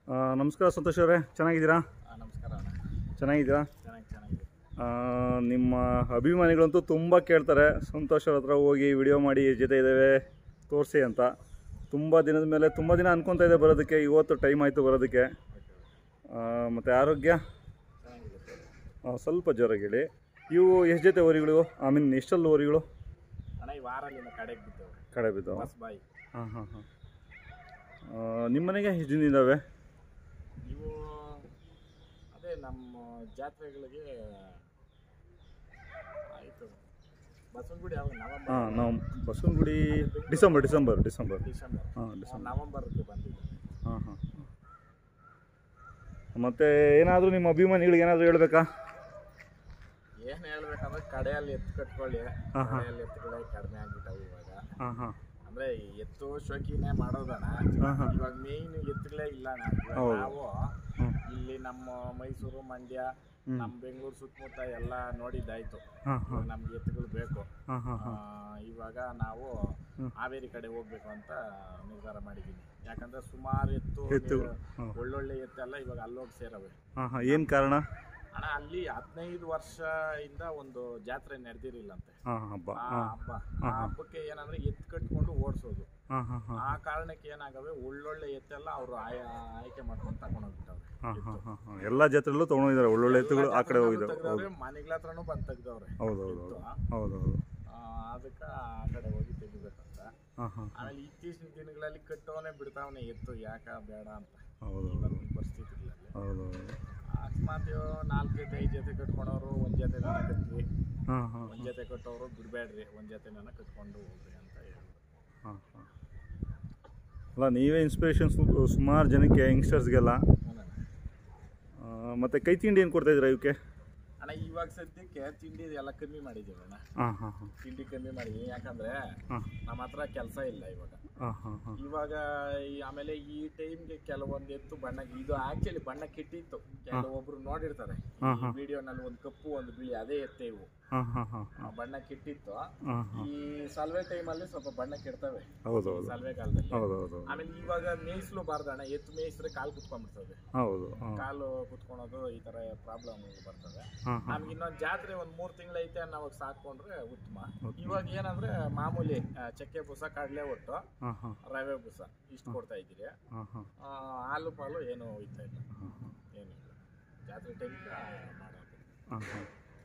ಆ, ನಮಸ್ಕಾರ ಸಂತೋಷ್ ಅವರೇ ಚೆನ್ನಾಗಿದ್ದೀರಾ ನಮಸ್ಕಾರ ಅಣ್ಣ ಚೆನ್ನಾಗಿದ್ದೀರಾ ಚೆನ್ನಾಗಿ ಚೆನ್ನಾಗಿದೆ ಆ, ನಿಮ್ಮ ಅಭಿಮಾನಿಗಳಂತೂ ತುಂಬ ಕೇಳ್ತಾರೆ ಸಂತೋಷ್ ಅವ್ರ ಹತ್ರ ಹೋಗಿ ವಿಡಿಯೋ ಮಾಡಿ ಎಷ್ಟ್ ಜೊತೆ ಇದ್ದೇವೆ ತೋರಿಸಿ ಅಂತ ತುಂಬ ದಿನದ ಮೇಲೆ ತುಂಬ ದಿನ ಅನ್ಕೊತಾ ಇದೆ ಬರೋದಕ್ಕೆ ಇವತ್ತು ಟೈಮ್ ಆಯಿತು ಬರೋದಕ್ಕೆ ಮತ್ತು ಆರೋಗ್ಯ ಚೆನ್ನಾಗಿದೆ ಆ, ಸ್ವಲ್ಪ ಜೋರಾಗಿ ಹೇಳಿ ಇವು ಎಷ್ಟು ಜೊತೆ ಓರಿಗಳು ಐ ಮೀನ್ ಎಷ್ಟಲ್ಲಿ ಓರಿಗಳು ಅಣ್ಣ ಈ ವಾರಲ್ಲಿನ ಕಡೆಗೆ ಬಿದ್ದವು ಕಡೆ ಬಿದ್ದಾವೆ ಬಸ್ ಬಾಯಿ ಹಾಂ ಹಾಂ ಹಾಂ ನಿಮ್ಮ ಮನೆಗೆ ಎಷ್ಟು ದಿನ ಇದ್ದಾವೆ ಇವು ಅದೇ ನಮ್ಮ ಜಾತ್ರೆಗಳಿಗೆ ಆಯಿತು ಬಸವನಗುಡಿ ಯಾವಾಗ ನವಂಬರ್ ಹಾಂ ನಾವು Basavanagudi December December December December ಹಾಂ ಡಿಸೆಂಬರ್ ನವಂಬರ್ಗೆ ಬಂದಿದೆ ಹಾಂ ಹಾಂ ಮತ್ತು ಏನಾದರೂ ನಿಮ್ಮ ಅಭಿಮಾನಿಗಳಿಗೆ ಏನಾದರೂ ಹೇಳ್ಬೇಕಾ ಏನು ಹೇಳ್ಬೇಕಂದ್ರೆ ಕಡೆಯಲ್ಲಿ ಎತ್ತು ಕಟ್ಕೊಳ್ಳಿ ಹಾ, ಹಾ. ಕಡೆಯಲ್ಲಿ ಎತ್ತುಗಳೇ ಕಡಿಮೆ ಆಗ್ಬಿಟ್ಟವು ಇವಾಗ ಹಾಂ ಹಾಂ ಅಂದ್ರೆ ಈ ಎತ್ತು ಶೋಕಿನೇ ಮಾಡೋದಣ್ಣ ಹಾಂ ಹಾಂ ಇವಾಗ ಮೇಯ್ನ್ ಎತ್ತುಗಳೇ ಇಲ್ಲ ಅಣ್ಣ ಇವಾಗ ಹೌದು. ನಾವು ಹ್ಮ್. ಇಲ್ಲಿ ನಮ್ಮ ಮೈಸೂರು ಮಂಡ್ಯ ಹ್ಮ್. ನಮ್ಮ ಬೆಂಗಳೂರು ಸುತ್ತಮುತ್ತ ಎಲ್ಲ ನೋಡಿದ್ದಾಯ್ತು ಹಾಂ ಹಾಂ ಇವಾಗ ನಮ್ಗೆ ಎತ್ತುಗಳು ಬೇಕು ಹಾಂ ಹಾಂ ಆ, ಹಾಂ ಇವಾಗ ನಾವು ಹ್ಮ್. ಹಾವೇರಿ ಕಡೆ ಹೋಗ್ಬೇಕು ಅಂತ ನಿರ್ಧಾರ ಮಾಡಿದ್ದೀನಿ ಯಾಕಂದ್ರೆ ಸುಮಾರು ಎತ್ತು ಎತ್ತುಗಳು, ಹಾಂ. ಒಳ್ಳೊಳ್ಳೆ ಎತ್ತೆಲ್ಲ ಇವಾಗ ಅಲ್ಲೋಗಿ ಸೇರವೆ ಹಾಂ ಹಾಂ ಏನು ಕಾರಣ ಅಣ್ಣ ಅಲ್ಲಿ ಹದಿನೈದು ವರ್ಷದಿಂದ ಒಂದು ಜಾತ್ರೆ ನಡೆದಿರಲಿಲ್ಲಂತೆ ಹಾಂ ಹಬ್ಬ ಆ ಹಾಂ ಹಬ್ಬ ಹಾ, ಆ ಹಾ. ಹಬ್ಬಕ್ಕೆ ಏನಂದ್ರೆ ಎತ್ತು ಕಟ್ಕೊಂಡು ಓಡಿಸೋದು ಹಾಂ ಹಾಂ ಹಾಂ ಆ ಕಾರಣಕ್ಕೆ ಏನಾಗವೆ ಒಳ್ಳೊಳ್ಳೆ ಎತ್ತೆಲ್ಲ ಅವರು ಆಯ್ಕೆ ಮಾಡ್ಕೊಂಡು ತಗೊಂಡೋಗ್ಬಿಟ್ಟವ್ರೆ ಹಾಂ ಹಾಂ ಹಾಂ ಹಾಂ ಎಲ್ಲ ಜಾತ್ರೆಲ್ಲೂ ತೊಗೊಂಡಿದ್ದಾರೆ ಒಳ್ಳೊಳ್ಳೆ ಎತ್ತುಗಳು ಆ ಕಡೆ ಹೋಗಿದ್ದಾವೆ ಹೌದು ಮನೆಗಳ ಹತ್ರನೂ ಬಂದು ತೆಗ್ದವ್ರೆ ಹೌದು ಹೌದು ಎತ್ತು. ಹೌದು ಹೌದು ಅದಕ್ಕೆ ಆ ಕಡೆ ಹೋಗಿ ತೆಗಿಬೇಕಂತ ಹಾಂ ಹಾಂ ಆಮೇಲೆ ಇತ್ತೀಚಿನ ದಿನಗಳಲ್ಲಿ ಕಟ್ಟವನೇ ಬಿಡ್ತಾವನೆ ಎತ್ತು ಯಾಕ ಬೇಡ ಅಂತ ಹೌದು ಹೌದು ಇವತ್ತಿನ ಪರಿಸ್ಥಿತಿಗಳಲ್ಲಿ ಹೌದು ಹೌದು ಅಕಸ್ಮಾತ್ ಇವ್ರು ನಾಲ್ಕು ಜೊತೆ ಐದು ಜೊತೆ ಕಟ್ಕೊಂಡವರು ಒಂದು ಜೊತೆ ನನ್ನ ಕಟ್ವಿ ಹಾಂ ಹಾಂ ಒಂದು ಜೊತೆ ಕಟ್ಟೋರು ಬಿಡಬೇಡ್ರಿ ಒಂದು ಜೊತೆ ನನ್ನ ಕಟ್ಕೊಂಡು ಹೋಗ್ರಿ ಅಂತ ಹೇಳಿದ್ರು ಹಾಂ ಹಾಂ ಅಲ್ಲ ನೀವೇ ಇನ್ಸ್ಪಿರೇಷನ್ ಸುಮಾರು ಜನಕ್ಕೆ ಯಂಗ್ಸ್ಟರ್ಸ್ಗೆಲ್ಲ ಹ್ಞೂ ಮತ್ತು ಕೈ ತಿಂಡಿ ಏನು ಕೊಡ್ತಾಯಿದ್ದೀರಾ ಇವಕ್ಕೆ ಅಣ್ಣ ಇವಾಗ ಸದ್ಯಕ್ಕೆ ತಿಂಡಿ ಎಲ್ಲ ಕಮ್ಮಿ ಮಾಡಿದ್ದೀವಿ ಅಣ್ಣ ಹಾಂ ಹಾಂ ಹಾಂ ತಿಂಡಿ ಕಮ್ಮಿ ಮಾಡಿದ್ದೀವಿ ಯಾಕಂದ್ರೆ ಹಾಂ ನಮ್ಮ ಹತ್ರ ಕೆಲಸ ಇಲ್ಲ ಇವಾಗ ಹಾಂ ಹಾಂ ಹಾಂ ಇವಾಗ ಈ- ಆಮೇಲೆ ಈ ಟೈಮ್ಗೆ ಕೆಲವೊಂದು ಎತ್ತು ಬಣ್ಣ ಇದು ಆಕ್ಚುಲಿ ಬಣ್ಣ ಕೆಟ್ಟಿತ್ತು ಕೆಲವೊಬ್ರು ನೋಡಿರ್ತಾರೆ ಹಾಂ ಹಾಂ ವಿಡಿಯೋನಲ್ಲಿ ಒಂದು ಕಪ್ಪು ಒಂದು ಬಿಳಿ ಅದೇ ಎತ್ತೆ ಇವು ಹಾಂ ಹಾಂ ಹಾಂ ಆ ಬಣ್ಣ ಕೆಟ್ಟಿತ್ತು ಹಾಂ ಹಾಂ ಈ ಸಲ್ವೆ ಟೈಮಲ್ಲಿ ಸ್ವಲ್ಪ ಬಣ್ಣ ಕೆಡ್ತವೆ ಹೌದು ಹೌದು ಸಲ್ವೆ ಕಾಲದಲ್ಲಿ ಹೌದು ಹೌದು ಆಮೇಲೆ ಇವಾಗ ಮೇಯಿಸ್ಲು ಬಾರ್ದಣ್ಣ ಎತ್ತು ಮೇಯಿಸಿದ್ರೆ ಕಾಲು ಕುತ್ಕೊಂಡ್ಬಿಡ್ತದೆ ಹೌದು ಹಾಂ ಕಾಲು ಕುತ್ಕೊಳೋದು ಈ ತರ ಪ್ರಾಬ್ಲಮ್ ಬರ್ತದೆ ಹಾಂ ಹಾಂ ನಮ್ಗೆ ಇನ್ನೊಂದು ಜಾತ್ರೆ ಒಂದು ಮೂರು ತಿಂಗಳೈತೆ ನಾವು ಸಾಕೊಂಡ್ರೆ ಉತ್ತಮ ಇವಾಗ ಏನಂದ್ರೆ ಮಾಮೂಲಿ ಆ, ಚಕ್ಕೆ ಬುಸ ಕಡಲೆ ಒಟ್ಟು ಹಾಂ ಹಾಂ ರವೆ ಬುಸ ಇಷ್ಟು ಕೊಡ್ತಾ ಇದ್ದೀರಿ ಹಾಂ ಹಾಂ ಆ, ಹಾಲು ಪಾಲು ಏನು ಹೋಯ್ತಾ ಇಲ್ಲ ಹಾಂ ಹಾಂ ಏನಿಲ್ಲ ಜಾತ್ರೆ ಟೈಮ್ಗೆ ಮಾಡೋದು ಹಾಂ ಹಾಂ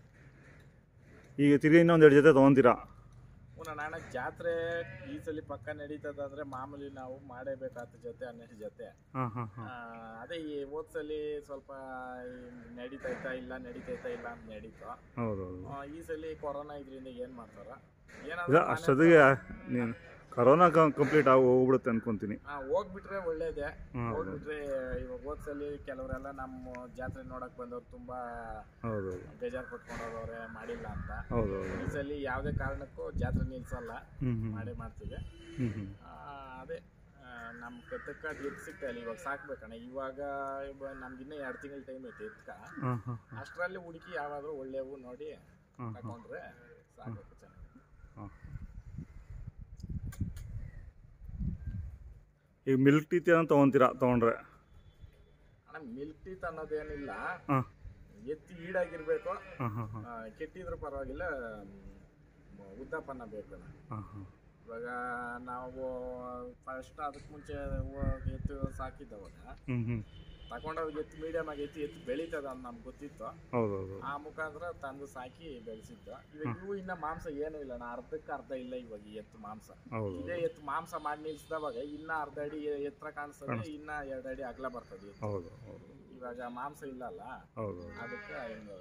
ಈಗ ತಿರ್ಗಿ ಇನ್ನೊಂದು ಎರಡು ಜೊತೆ ತೊಗೊತೀರಾ ಪುನಃ ನಾಳೆ ಜಾತ್ರೆ ಈ ಸಲ ಪಕ್ಕ ನಡೀತದಂದ್ರೆ ಮಾಮೂಲಿ ನಾವು ಮಾಡೇಬೇಕಾದ ಜೊತೆ ಹನ್ನೆರಡು ಜೊತೆ ಹಾಂ ಹಾಂ ಹಾಂ ಆ, ಅದೇ ಈ ಹೋದ್ಸಲಿ ಸ್ವಲ್ಪ ಈ ನಡೀತೈತಾ ಇಲ್ಲ ನಡೀತೈತಾ ಇಲ್ಲ ಅಂತ ನಡೀತು ಹೌದು ಹೌದು ಆ, ಈ ಸಲ ಕೊರೋನಾ ಇದರಿಂದ ಏನು ಮಾಡ್ತಾರ ಇಲ್ಲ ಏನಾದ್ರು ಅಷ್ಟೊತ್ತಿಗೆ ನೀನು ಕರೋನಾ ಕಂಪ್ಲೀಟ್ ಆಗಿ ಹೋಗ್ಬಿಡುತ್ತೆ ಅನ್ಕೊಂತೀನಿ ಆ, ಹೋಗ್ಬಿಟ್ರೆ ಒಳ್ಳೇದೇ ಹ್ಮ್, ಹೌದು ಹೋಗ್ಬಿಟ್ರೆ ಇವಾಗ ಹೋದ್ಸಲಿ ಕೆಲವರೆಲ್ಲ ನಮ್ಮ ಜಾತ್ರೆ ನೋಡಕ್ ಬಂದವ್ರು ತುಂಬಾ ಹೌದು ಹೌದು ಬೇಜಾರು ಪಟ್ಕೊಂಡವ್ರೆ ಮಾಡಿಲ್ಲ ಅಂತ ಹೌದು ಹೌದು ಈ ಸಲ ಯಾವುದೇ ಕಾರಣಕ್ಕೂ ಜಾತ್ರೆ ನಿಲ್ಸಲ್ಲ ಹ್ಞೂ ಹ್ಞೂ ಮಾಡೇ ಮಾಡ್ತೀವಿ ಹ್ಞೂ ಹ್ಞೂ ಆ, ಅದೇ ನಮ್ಮ ಕತ್ತಕ್ಕ ಎತ್ತು ಸಿಗ್ತಾ ಇಲ್ಲ ಇವಾಗ ಸಾಕ್ಬೇಕಣ್ಣ ಇವಾಗ ಇವ- ನಮ್ಗಿನ್ನ ಎರಡು ತಿಂಗಳ ಟೈಮ್ ಐತೆ ಎತ್ಕ ಹಾಂ ಹಾಂ ಅಷ್ಟರಲ್ಲಿ ಹುಡುಕಿ ಯಾವಾದರೂ ಒಳ್ಳೆವು ನೋಡಿ ಹಾಂ ಹಾಂ ತಗೊಂಡ್ರೆ ಸಾಕಬೇಕು ಚೆನ್ನಾಗಿ ಹಾಂ ಈಗ ಮಿಲ್ಕ್ ಟೀತ್ ಏನೋ ತೊಗೊತೀರಾ ತೊಗೊಂಡ್ರೆ ಅಣ್ಣ ಮಿಲ್ಕ್ ಟೀತ್ ಅನ್ನೋದೇನಿಲ್ಲ ಹಾಂ ಎತ್ತಿ ಈಡಾಗಿರ್ಬೇಕು ಹಾಂ ಹಾಂ ಹಾಂ ಆ, ಕೆಟ್ಟಿದ್ರು ಪರವಾಗಿಲ್ಲ ಮ್, ಉದ್ದಪ್ಪನ ಬೇಕು ಹಾಂ ಹಾಂ ಇವಾಗ ನಾವು ಫಸ್ಟ್ ಅದಕ್ಕೆ ಮುಂಚೆ ಹೂವ- ಎತ್ತು ಸಾಕಿದ್ದವಾಗ ಹ್ಞೂ ಹ್ಞೂ ತಗೊಂಡೋಗಿ ಎತ್ತು ಮೀಡಿಯಮ್ ಆಗಿ ಎತ್ತು ಎತ್ತು ಬೆಳೀತದ ಅಂತ ನಮ್ಗೆ ಗೊತ್ತಿತ್ತು ಹೌದು ಹೌದು ಆ ಮುಖಾಂತರ ತಂದು ಸಾಕಿ ಬೆಳೆಸಿದ್ದು ಇವಾಗ ಇವು ಇನ್ನ ಮಾಂಸ ಏನೂ ಇಲ್ಲ ನಾ ಅರ್ಧಕ್ಕೆ ಅರ್ಧ ಇಲ್ಲ ಇವಾಗ ಈ ಎತ್ತು ಮಾಂಸ ಹೌದು ಇದೇ ಎತ್ತು ಮಾಂಸ ಮಾಡಿ ನಿಲ್ಸಿದವಾಗ ಇನ್ನ ಅರ್ಧ ಅಡಿ ಎತ್ತರ ಕಾಣಿಸ್ತದೆ ಇನ್ನ ಎರಡು ಅಡಿ ಅಗಲ ಬರ್ತದೆ ಎತ್ತು. ಹೌದು ಹೌದು ಇವಾಗ ಮಾಂಸ ಇಲ್ಲ ಹೌದು ಅದಕ್ಕೆ ಹಿಂಗ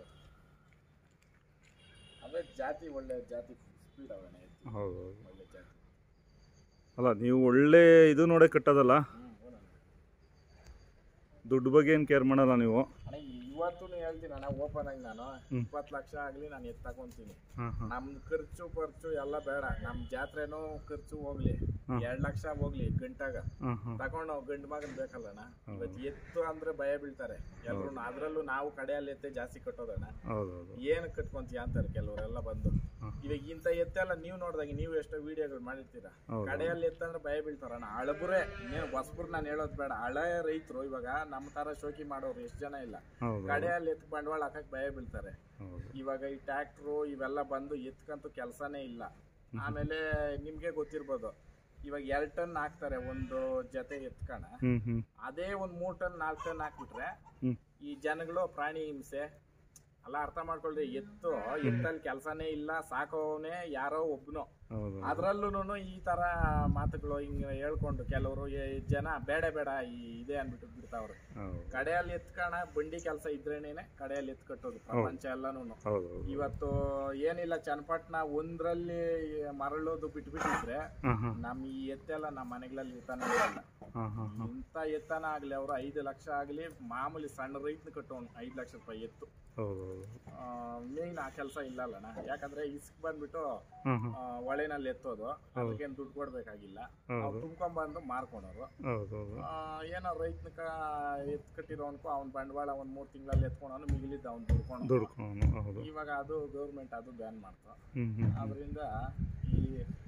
ಅದೇ ಜಾತಿ ಒಳ್ಳೆ ಜಾತಿ ಸ್ಪೀಡ್ ಅವನ ಎತ್ತು ಹೌದು ಹೌದು ಒಳ್ಳೆ ಜಾತಿ ಅಲ್ಲ ನೀವು ಒಳ್ಳೆ ಇದು ನೋಡೇ ಕಟ್ಟೋದಲ್ಲ ಹ್ಮ್ ಹೌದಣ್ಣ. ದುಡ್ಡು ಬಗ್ಗೆ ಏನು ಕೇರ್ ಮಾಡಲ್ಲ ನೀವು ಅಣ್ಣ ಇವತ್ತು ಹೇಳ್ತೀನಿ ಅಣ್ಣ ಓಪನ್ ಆಗಿ ನಾನು ಹ್ಮ್. ಇಪ್ಪತ್ತು ಲಕ್ಷ ಆಗಲಿ ನಾನು ಎತ್ತು ತಗೊಂತೀನಿ ಹಾಂ ಹಾಂ ನಮ್ದು ಖರ್ಚು ಪರ್ಚು ಎಲ್ಲ ಬೇಡ ನಮ್ಮ ಜಾತ್ರೆನೂ ಖರ್ಚು ಹೋಗ್ಲಿ ಎರಡ್ ಲಕ್ಷ ಹೋಗ್ಲಿ ಗಂಟಾಗ ಹಾಂ ಹಾಂ ತಗೊಂಡು ನಾವು ಗಂಡು ಮಗನ್ ಬೇಕಲ್ಲಣ್ಣ ಇವತ್ತು ಎತ್ತು ಅಂದ್ರೆ ಭಯ ಬೀಳ್ತಾರೆ ಎಲ್ರು ಅದ್ರಲ್ಲೂ ನಾವು ಕಡೆಯಲ್ಲಿ ಎತ್ತೆ ಜಾಸ್ತಿ ಕಟ್ಟೋದಣ್ಣ ಹೌದು ಹೌದು ಏನ್ ಕಟ್ಕೊಂತೀಯ ಅಂತಾರೆ ಕೆಲವರೆಲ್ಲ ಬಂದು ಹಾ. ಇವಾಗ ಇಂಥ ಎತ್ತೆಲ್ಲ ನೀವು ನೋಡಿದಾಗ ನೀವು ಎಷ್ಟೋ ವಿಡಿಯೋಗಳು ಮಾಡಿರ್ತೀರಾ ಹೌದು. ಕಡೆಯಲ್ಲಿ ಎತ್ತಂದ್ರೆ ಭಯ ಬೀಳ್ತಾರಣ್ಣ ಹಳಬರೇ ಇನ್ನೇನು ಹೊಸಬ್ರು ನಾನು ಹೇಳೋದು ಬೇಡ ಹಳೆ ರೈತರು ಇವಾಗ ನಮ್ಮ ತರ ಶೋಕಿ ಮಾಡೋರು ಎಷ್ಟು ಜನ ಇಲ್ಲ ಹೌದು ಕಡೆಯಲ್ಲಿ ಎತ್ತು ಬಂಡವಾಳ ಹಾಕಕ್ ಭಯ ಬೀಳ್ತಾರೆ ಹೌದು ಇವಾಗ ಈ ಟ್ಯಾಕ್ಟ್ರು ಇವೆಲ್ಲ ಬಂದು ಎತ್ಕಂತೂ ಕೆಲಸನೇ ಇಲ್ಲ ಆಮೇಲೆ ನಿಮ್ಗೆ ಗೊತ್ತಿರ್ಬೋದು ಇವಾಗ ಎರಡ್ ಟನ್ ಹಾಕ್ತಾರೆ ಒಂದು ಜೊತೆ ಎತ್ಕಣ ಹ್ಞೂ ಹ್ಞೂ ಅದೇ ಒಂದ್ ಮೂರ್ ಟನ್ ನಾಲ್ಕು ಟನ್ ಹಾಕ್ಬಿಟ್ರೆ ಹ್ಞೂ ಈ ಜನಗಳು ಪ್ರಾಣಿ ಹಿಂಸೆ ಅಲ್ಲ ಅರ್ಥ ಮಾಡ್ಕೊಳ್ರಿ ಎತ್ತು ಎತ್ತಲ್ಲಿ ಕೆಲಸನೇ ಇಲ್ಲ ಸಾಕೋವನೇ ಯಾರೋ ಒಬ್ನು ಹೌದು ಅದ್ರಲ್ಲೂ ಈ ತರ ಮಾತುಗಳು ಹಿಂಗ ಹೇಳ್ಕೊಂಡು ಕೆಲವರು ಜನ ಬೇಡ ಬೇಡ ಈ ಇದೆ ಅನ್ಬಿಟ್ಟು ಬಿಡ್ತಾವ್ರೆ ಹೌದು ಕಡೆಯಲ್ಲಿ ಎತ್ಕಣ ಬಂಡಿ ಕೆಲಸ ಇದ್ರೇನೇನೆ ಕಡೆಯಲ್ಲಿ ಎತ್ ಕಟ್ಟೋದು ಪ್ರಪಂಚ ಎಲ್ಲಾನು ಹೌದು ಹೌದು ಇವತ್ತು ಏನಿಲ್ಲ ಚನ್ನಪಟ್ಟಣ ಒಂದ್ರಲ್ಲಿ ಮರಳೋದು ಬಿಟ್ಬಿಟ್ಟಿದ್ರೆ ಹಾಂ ಹಾಂ ನಮ್ ಈ ಎತ್ತೆಲ್ಲ ನಮ್ಮ ಮನೆಗಳಲ್ಲಿ ಇರ್ತಾನೆ ಇರಲ್ಲ ಹಾಂ ಹಾಂ ಹಾಂ ಇಂಥ ಎತ್ತನ ಆಗ್ಲಿ ಅವ್ರು ಐದು ಲಕ್ಷ ಆಗ್ಲಿ ಮಾಮೂಲಿ ಸಣ್ಣ ರೈತನ ಕಟ್ಟೋನು ಐದು ಲಕ್ಷ ರೂಪಾಯಿ ಎತ್ತು ಹೌದು ಹೌದು ಮೇನ್ ಆ ಕೆಲಸ ಇಲ್ಲಲ್ಲಣ್ಣ ಯಾಕಂದ್ರೆ ಇಸ್ಕ್ ಬಂದ್ಬಿಟ್ಟು ಹಾಂ ಹಾಂ ಆ, ಹೊಳೆನಲ್ಲಿ ಎತ್ತೋದು ಅದಕ್ಕೇನು ದುಡ್ಡು ಕೊಡ್ಬೇಕಾಗಿಲ್ಲ ಅವ್ರು ತುಂಬ್ಕೊಂಡ್ಬಂದು ಮಾರ್ಕೊಳೋರು ಹೌದು ಹೌದು ಆ, ಏನೋ ರೈತನ ಕ ಎತ್ ಕಟ್ಟಿರೋನ್ಕು ಅವ್ನ ಬಂಡವಾಳ ಒಂದ್ ಮೂರ್ ತಿಂಗಳಲ್ಲಿ ಎತ್ಕೊಳೋನು ಮಿಗಿಲಿದ್ದ ಅವ್ನು ದುಡ್ಕೊಂಡು ದುಡ್ಕೊಂಡು ಹೌದು ಇವಾಗ ಅದು ಗೌರ್ಮೆಂಟ್ ಅದು ಬ್ಯಾನ್ ಮಾಡ್ತು ಹ್ಞೂ ಹ್ಞೂ ಅದರಿಂದ ಈ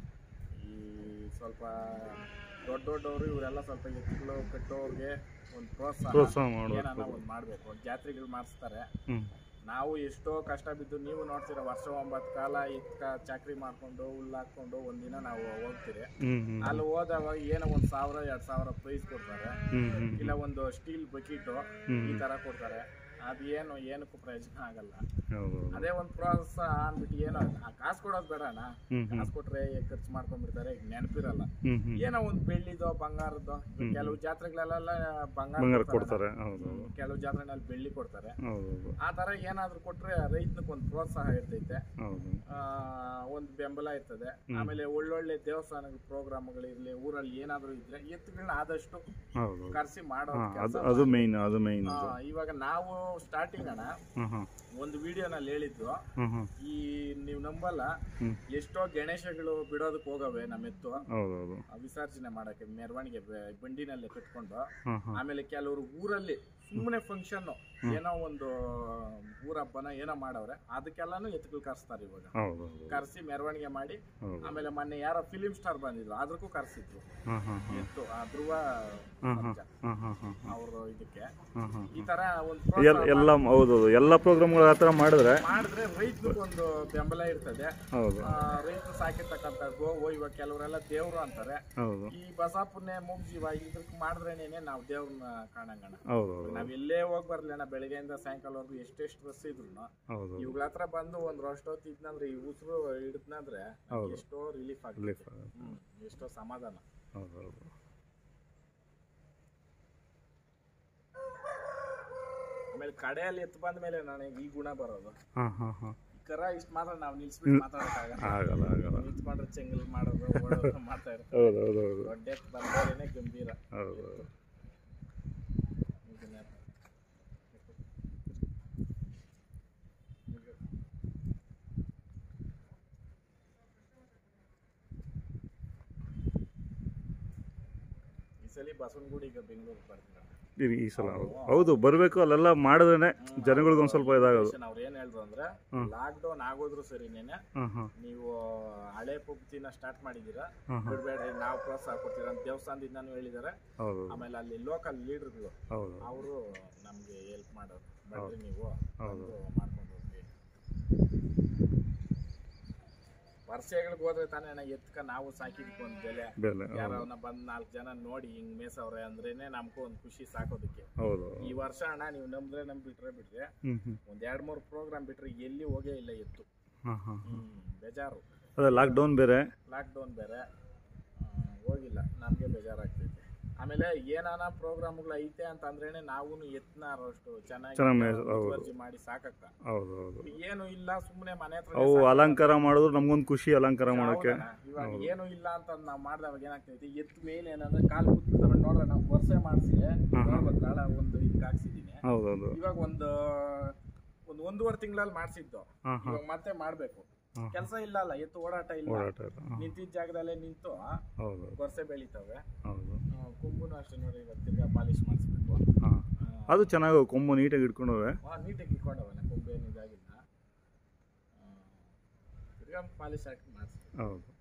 ಈ ಸ್ವಲ್ಪ ದೊಡ್ಡ ದೊಡ್ಡವರು ಇವರೆಲ್ಲ ಸ್ವಲ್ಪ ಎತ್ತುಗಳು ಕಟ್ಟೋರ್ಗೆ ಒಂದು ಪ್ರೋತ್ಸಾಹ ಪ್ರೋತ್ಸಾಹ ಮಾಡಬೇಕು ಏನಾನ ಒಂದು ಮಾಡಬೇಕು ಜಾತ್ರೆಗಳು ಮಾಡಿಸ್ತಾರೆ ಹ್ಞೂ ನಾವು ಎಷ್ಟೋ ಕಷ್ಟ ಬಿದ್ದು ನೀವು ನೋಡ್ತೀರ ವರ್ಷ ಒಂಬತ್ತು ಕಾಲ ಎತ್ಕ ಚಾಕ್ರಿ ಮಾಡ್ಕೊಂಡು ಹುಲ್ಲು ಹಾಕ್ಕೊಂಡು ಒಂದಿನ ನಾವು ಹೋಗ್ತೀರಿ ಹ್ಞೂ ಹ್ಞೂ ಅಲ್ಲಿ ಹೋದಾಗ ಏನೋ ಒಂದು ಸಾವಿರ ಎರಡು ಸಾವಿರ ಪ್ರೈಸ್ ಕೊಡ್ತಾರೆ ಹ್ಞೂ ಹ್ಞೂ ಇಲ್ಲ ಒಂದು ಸ್ಟೀಲ್ ಬಕೀಟು ಹ್ಮ್. ಈ ತರ ಕೊಡ್ತಾರೆ ಅದು ಏನು ಏನಕ್ಕೂ ಪ್ರಯೋಜನ ಆಗಲ್ಲ ಹೌದು ಹೌದು ಅದೇ ಒಂದು ಪ್ರೋತ್ಸಾಹ ಅಂದ್ಬಿಟ್ಟು ಏನೋ ಆ ಕಾಸು ಕೊಡೋದು ಬೇಡ ಅಣ್ಣ ಹ್ಞೂ ಹ್ಞೂ ಕಾಸು ಕೊಟ್ರೆ ಖರ್ಚು ಮಾಡ್ಕೊಂಡ್ಬಿಡ್ತಾರೆ ಈಗ ನೆನಪಿರಲ್ಲ ಹ್ಞೂ ಹ್ಞೂ ಏನೋ ಒಂದು ಬೆಳ್ಳಿದೋ ಬಂಗಾರದ್ದು ಕೆಲವು ಜಾತ್ರೆಗಳೆಲ್ಲ ಬಂಗಾರ ಬಂಗಾರ ಕೊಡ್ತಾರೆ. ಕೊಡ್ತಾರೆ ಹೌದು ಹೌದು ಕೆಲವು ಜಾತ್ರೆನಲ್ಲಿ ಬೆಳ್ಳಿ ಕೊಡ್ತಾರೆ ಹೌದು ಹೌದು ಆ ತರ ಏನಾದ್ರು ಕೊಟ್ರೆ ರೈತನಿಗೆ ಒಂದು ಪ್ರೋತ್ಸಾಹ ಇರ್ತೈತೆ ಹೌದು ಆ, ಒಂದು ಬೆಂಬಲ ಇರ್ತದೆ ಆಮೇಲೆ ಒಳ್ಳೊಳ್ಳೆ ದೇವಸ್ಥಾನ ಪ್ರೋಗ್ರಾಮ್ಗಳಿರ್ಲಿ ಊರಲ್ಲಿ ಏನಾದ್ರು ಇದ್ರೆ ಎತ್ತುಗಳನ್ನ ಆದಷ್ಟು ಹೌದು ಕರೆಸಿ ಮಾಡೋ ಹಾಂ ಕೆಲ್ಸ ಅದು ಅದು ಮೇಯ್ನ್ ಅದು ಮೇಯ್ನ್ ಆ, ಅದು ಇವಾಗ ನಾವು ಸ್ಟಾರ್ಟಿಂಗ್ ಅಣ್ಣ ಹಾಂ ಹಾಂ ಒಂದು ವಿಡಿಯೋನಲ್ಲಿ ಹೇಳಿದ್ದು ಹಾಂ ಹಾಂ ಈ ನೀವು ನಂಬಲ್ಲ ಹ್ಮ್. ಎಷ್ಟೋ ಗಣೇಶಗಳು ಬಿಡೋದಕ್ಕೆ ಹೋಗವೆ ನಮ್ಮ ಎತ್ತು ಹೌದು ಹೌದು ಆ ವಿಸರ್ಜನೆ ಮಾಡಕ್ಕೆ ಮೆರವಣಿಗೆ ಬೆ- ಬಂಡಿನಲ್ಲೇ ಕಟ್ಕೊಂಡು ಹಾಂ ಹಾಂ ಆಮೇಲೆ ಕೆಲವರು ಊರಲ್ಲಿ ಸುಮ್ಮನೆ ಫಂಕ್ಷನ್ ಏನೋ ಒಂದು ಊರ ಹಬ್ಬನ ಏನೋ ಮಾಡವ್ರೆ ಅದಕ್ಕೆಲ್ಲಾನು ಎತ್ತುಗಳು ಕರೆಸ್ತಾರೆ ಇವಾಗ ಹೌದು ಹೌದು ಕರೆಸಿ ಮೆರವಣಿಗೆ ಮಾಡಿ ಹೌದು ಆಮೇಲೆ ಮೊನ್ನೆ ಯಾರೋ ಫಿಲಿಂ ಸ್ಟಾರ್ ಬಂದಿದ್ರು ಅದಕ್ಕೂ ಕರೆಸಿದ್ರು ಹಾಂ ಹಾಂ ಹಾಂ ಎತ್ತು ಆ ಧ್ರುವ ಹಾಂ ಹಾಂ ಹಾಂ ಹಾಂ ಹಾಂ ಅವರು ಇದಕ್ಕೆ ಹಾಂ ಹಾಂ ಈ ತರ ಒಂದು ಎಲ್ಲ ಪ್ರೋತ್ಸಾಹ ಎಲ್ಲ ಹೌದು ಹೌದು ಎಲ್ಲ ಪ್ರೋಗ್ರಾಮ್ಗಳು ಆ ಥರ ಮಾಡಿದ್ರೆ ಮಾಡಿದ್ರೆ ರೈತನಿಗೊಂದು ಬೆಂಬಲ ಇರ್ತದೆ ಹೌದು ಆ, ರೈತರು ಸಾಕಿರ್ತಕ್ಕಂಥ ಗೋವು ಇವಾಗ ಕೆಲವರೆಲ್ಲ ದೇವ್ರು ಅಂತಾರೆ ಹೌದು ಈ ಬಸಾಪುರ್ನೆ ಮುಗ್ಜೀವ ಇದಕ್ಕೆ ಮಾಡಿದ್ರೇನೇನೆ ನಾವು ದೇವ್ರನ್ನ ಕಾಣಂಗಣ ಹೌದು ಹೌದು ನಾವ್ ಎಲ್ಲೇ ಹೋಗಿ ಬರ್ಲಿಣ್ಣ ಬೆಳಗ್ಗೆಯಿಂದ ಸಾಯಂಕಾಲವರೆಗೂ ಎಷ್ಟೆಷ್ಟು ಬಸ್ ಇದ್ರು ಹೌದು ಇವುಗಳ ಹತ್ರ ಬಂದು ಒಂದ್ ಅಷ್ಟೊತ್ತು ಇದ್ನಂದ್ರೆ ಈ ಉಸಿರು ಹಿಡಿದ್ನಂದ್ರೆ ಹೌದು. ಎಷ್ಟೋ ರಿಲೀಫ್ ಆಗುತ್ತೆ ರಿಲೀಫ್ ಆಗುತ್ತೆ. ಹ್ಮ್ ಎಷ್ಟೋ ಸಮಾಧಾನ ಹೌದು ಹೌದು ಆಮೇಲೆ ಕಡೆಯಲ್ಲಿ ಎತ್ತು ಬಂದ ಮೇಲೆ ನನಗೆ ಈ ಗುಣ ಬರೋದು ಹಾಂ ಹಾಂ ಹಾಂ ಈ ಕರ ಇಷ್ಟು ಮಾತ್ರ ನಾವು ನಿಲ್ಸ್ಬಿಟ್ಟು ಮಾತಾಡೋಕ್ಕಾಗಲ್ಲ ಆಗಲ್ಲ ಆಗಲ್ಲ ನಿಂತ್ಕೊಂಡ್ರೆ ಚೆಂಗಲ್ ಮಾಡೋದು ಓಡೋದು ಮಾತಾಡೋದು ಹೌದು ಹೌದು ಹೌದು ದೊಡ್ಡ ಎತ್ತು ಬಂದ್ಮೇಲೆ ಗಂಭೀರ ಹೌದು ಹೌದು ಇದನ್ನ- ಈ ಸಲ ಬಸವನಗುಡಿಗೆ ಬೆಂಗಳೂರು ಬರ್ತೀನಿ ಈ- ಈ ಸಲ ಹೌದು ಹೌದು ಬರಬೇಕು ಅಲ್ಲೆಲ್ಲ ಮಾಡಿದ್ರೆ ಜನಗಳಿಗೊಂದು ಸ್ವಲ್ಪ ಇದಾಗೋದು ಅವ್ರು ಏನ್ ಹೇಳಿದ್ರು ಅಂದ್ರೆ ಲಾಕ್ ಡೌನ್ ಆಗೋದ್ರು ಸರಿನೇನೆ ಹಾಂ ಹಾಂ ನೀವು ಹಳೆ ಪುಕ್ತಿನ ಸ್ಟಾರ್ಟ್ ಮಾಡಿದೀರಾ ಹಾಂ ಹಾಂ ಬಿಡ್ಬೇಡ್ರಿ ನಾವು ಪ್ರೋತ್ಸಾಹ ಕೊಡ್ತೀರ ಅಂತ ದೇವಸ್ಥಾನದಿಂದಾನು ಹೇಳಿದ್ದಾರೆ ಹೌದು ಆಮೇಲೆ ಅಲ್ಲಿ ಲೋಕಲ್ ಲೀಡರ್ಗಳು ಹೌದು ಅವರು ನಮಗೆ ಹೆಲ್ಪ್ ಮಾಡೋರು ಬರ್ರಿ ನೀವು ಹೌದು. ಬಂದು ಮಾಡ್ಕೊಂಡು ಹೋಗ್ರಿ ವರ್ಷಗಳಿಗೆ ಹೋದ್ರೆ ತಾನೇ ಅಣ್ಣ ಎತ್ಕ ನಾವು ಸಾಕಿದ್ಕೆ ಒಂದು ಬೆಲೆ ಬೆಲೆ ಹೌದು ಯಾರನ್ನ ಬಂದ್ ನಾಲ್ಕು ಜನ ನೋಡಿ ಹಿಂಗ್ ಮೇಸವ್ರೆ ಅಂದ್ರೇನೆ ನಮ್ಗೂ ಒಂದು ಖುಷಿ ಸಾಕೋದಕ್ಕೆ ಹೌದು ಈ ವರ್ಷ ಅಣ್ಣ ನೀವು ನಂಬ್ರೆ ನಂಬಿಟ್ರೆ ಬಿಟ್ರೆ ಹ್ಞೂ ಹ್ಞೂ ಒಂದ್ ಎರಡ್ ಮೂರು ಪ್ರೋಗ್ರಾಮ್ ಬಿಟ್ರೆ ಎಲ್ಲಿ ಹೋಗೇ ಇಲ್ಲ ಎತ್ತು ಹಾಂ ಹಾಂ ಹ್ಮ್ ಬೇಜಾರು ಅದೇ ಲಾಕ್ಡೌನ್ ಬೇರೆ ಲಾಕ್ಡೌನ್ ಬೇರೆ ಆ, ಹೋಗಿಲ್ಲ ನಮಗೆ ಬೇಜಾರಾಗ್ತೈತೆ ಆಮೇಲೆ ಏನಾನ ಪ್ರೋಗ್ರಾಮ್ಗಳು ಐತೆ ಅಂತ ಅಂದ್ರೇನೆ ನಾವು ಎತ್ನಾರಷ್ಟು ಚೆನ್ನಾಗಿ ಚೆನ್ನಾಗ್ ಮೇಯ್ಸ್- ಹೌದು. ಮುತುವರ್ಜಿ ಮಾಡಿ ಸಾಕಕ್ಕ ಹೌದು ಹೌದು ಏನು ಇಲ್ಲ ಸುಮ್ಮನೆ ಮನೆ ಹತ್ರ ಅವು ಅಲಂಕಾರ ಮಾಡಿದ್ರು ನಮ್ಗೊಂದು ಖುಷಿ ಅಲಂಕಾರ ಮಾಡೋಕ್ಕೆ ಇವಾಗ ಏನು ಇಲ್ಲ ಅಂತ ನಾವು ಮಾಡಿದವಾಗ ಏನಾಗ್ತೈತಿ ಎತ್ತು ಮೇನ್ ಏನಂದ್ರೆ ಕಾಲು ಕೂತ್ಬಿಡ್ತವೆ ನೋಡ್ರೆ ನಾವು ವರ್ಷೆ ಮಾಡಿಸಿ ತಾಳ ಒಂದು ಇದಕ್ಕೆ ಹಾಕ್ಸಿದ್ದೀನಿ ಹೌದು ಹೌದು ಇವಾಗ ಒಂದು ಒಂದು ಒಂದೂವರೆ ತಿಂಗಳಲ್ಲಿ ಮಾಡಿಸಿದ್ದು ಹಾಂ ಹಾಂ ಇವಾಗ ಮತ್ತೆ ಮಾಡಬೇಕು ಹಾಂ ಕೆಲಸ ಇಲ್ಲ ಅಲ್ಲ ಎತ್ತು ಓಡಾಟ ಇಲ್ಲ ಓಡಾಟ ಇಲ್ಲ ಹಾಂ ನಿಂತಿದ್ದ ಜಾಗದಲ್ಲೇ ನಿಂತು ಹೌದು ಗೊರಸೆ ಬೆಳಿತವೆ ಹೌದು ಆ, ಕೊಂಬುನು ಅಷ್ಟೇ ನೋಡಿ ಇವತ್ತು ತಿರ್ಗಾ ಪಾಲಿಶ್ ಮಾಡಿಸ್ಬೇಕು ಹಾಂ ಅದು ಚೆನ್ನಾಗಿ ಕೊಂಬು ನೀಟಾಗಿ ಇಟ್ಕೊಂಡವೆ ನೀಟಾಗಿ ಇಟ್ಕೊಂಡವಲ್ಲ ಕೊಂಬು ಏನು ಇದಾಗಿಲ್ಲ ಆ, ತಿರ್ಗಾ ಪಾಲಿಶ್ ಹಾಕಿ ಮಾಡಿಸ್ಬೇಕು ಹೌದು